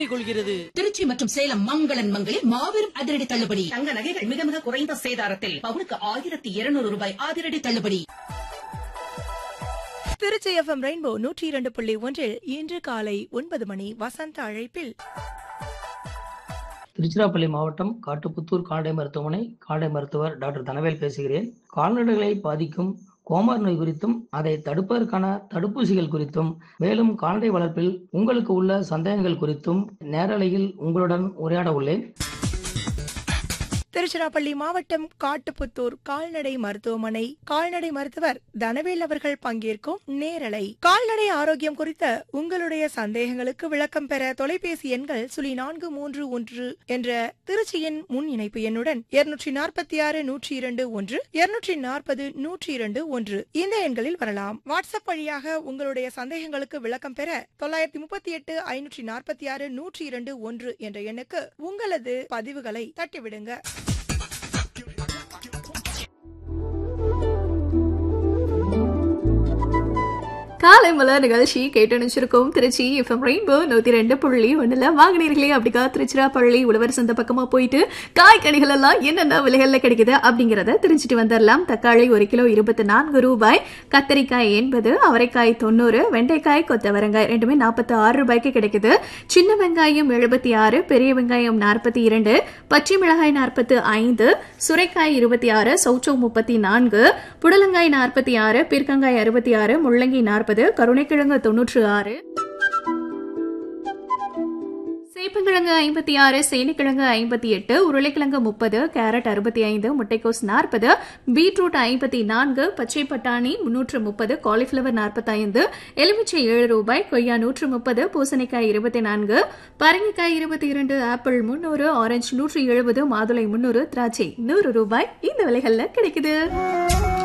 கொள்கிறது திருச்சி மற்றும் சேலம் மங்களன் மங்களில் மாபெரும் அதிரடி தள்ளுபடி தங்க நகைகள் மிக மிக குறைந்த சேதாரத்தில் பவுனுக்கு ஆயிரத்தி இருநூறு ரூபாய் அதிரடி தள்ளுபடி திருச்சி எஃப்எம் ரெயின்போ நூற்றி இரண்டு புள்ளி ஒன்றில் இன்று காலை ஒன்பது மணி வசந்த அழைப்பில் திருச்சிராப்பள்ளி மாவட்டம் காட்டுப்புத்தூர் கால்நடை மருத்துவமனை கால்நடை மருத்துவர் டாக்டர் தனவேல் பேசுகிறேன் கால்நடைகளை பாதிக்கும் கோமார் நோய் குறித்தும் அதை தடுப்பதற்கான தடுப்பூசிகள் குறித்தும் மேலும் கால்நடை வளர்ப்பில் உங்களுக்கு உள்ள சந்தேகங்கள் குறித்தும் நேரலையில் உங்களுடன் உரையாட உள்ளேன் திருச்சிராப்பள்ளி மாவட்டம் காட்டுப்புத்தூர் கால்நடை மருத்துவமனை கால்நடை மருத்துவர் தனவேல் அவர்கள் பங்கேற்கும் நேரலை கால்நடை ஆரோக்கியம் குறித்த உங்களுடைய சந்தேகங்களுக்கு விளக்கம் பெற தொலைபேசி எண்கள் சுழி நான்கு மூன்று ஒன்று என்ற திருச்சியின் முன் இணைப்பு எண்ணுடன் இருநூற்றி நாற்பத்தி ஆறு நூற்றி இரண்டு ஒன்று இருநூற்றி நாற்பது நூற்றி இரண்டு ஒன்று இந்த எண்களில் வரலாம் வாட்ஸ்அப் வழியாக உங்களுடைய சந்தேகங்களுக்கு விளக்கம் பெற தொள்ளாயிரத்தி முப்பத்தி எட்டு ஐநூற்றி நாற்பத்தி ஆறு நூற்றி இரண்டு ஒன்று என்ற எண்ணுக்கு உங்களது பதிவுகளை தட்டிவிடுங்க காலை மலர் நிகழ்ச்சி கேட்டு நினைச்சிருக்கோம் திருச்சி எஃப்எம் ரெயின்போ நூத்தி ரெண்டு புள்ளி ஒண்ணுல வாங்கினீர்களே அப்படிக்கா திருச்சிராப்பள்ளி உழவர் சந்தை பக்கமா போயிட்டு காய்கனிகள் எல்லாம் என்னென்ன விலைகள்ல கிடைக்குது அப்படிங்கறத தெரிஞ்சுட்டு வந்துடலாம் தக்காளி ஒரு கிலோ இருபத்தி நான்கு ரூபாய் கத்தரிக்காய் எண்பது அவரைக்காய் தொண்ணூறு வெண்டைக்காய் கொத்தவரங்காய் ரெண்டுமே நாற்பத்தி ஆறு ரூபாய்க்கு கிடைக்குது சின்ன வெங்காயம் எழுபத்தி ஆறு பெரிய வெங்காயம் நாற்பத்தி இரண்டு பச்சை மிளகாய் நாற்பத்து ஐந்து சுரைக்காய் இருபத்தி ஆறு சௌச்சோ முப்பத்தி நான்கு புடலங்காய் நாற்பத்தி ஆறு பீர்க்கங்காய் அறுபத்தி ஆறு முள்ளங்கி நாற்பது கருணைக்கிழங்கு தொன்னூற்று ஆறு சேப்பங்கிழங்கு ஐம்பத்தி ஆறு சேனிக்கிழங்கு ஐம்பத்தி எட்டு உருளைக்கிழங்கு முப்பது கேரட் அறுபத்தி ஐந்து முட்டைக்கோஸ் நாற்பது பீட்ரூட் ஐம்பத்தி நான்கு பச்சை பட்டாணி முன்னூற்று முப்பது காலிஃபிளவர் நாற்பத்தைந்து எலுமிச்சை ஏழு ரூபாய் கொய்யா நூற்று முப்பது பூசணிக்காய் இருபத்தி நான்கு பரங்கிக்காய் இருபத்தி இரண்டு ஆப்பிள் முன்னூறு ஆரஞ்சு நூற்று எழுபது மாதுளை முன்னூறு திராட்சை நூறு ரூபாய் இந்த விலைகள்ல கிடைக்குது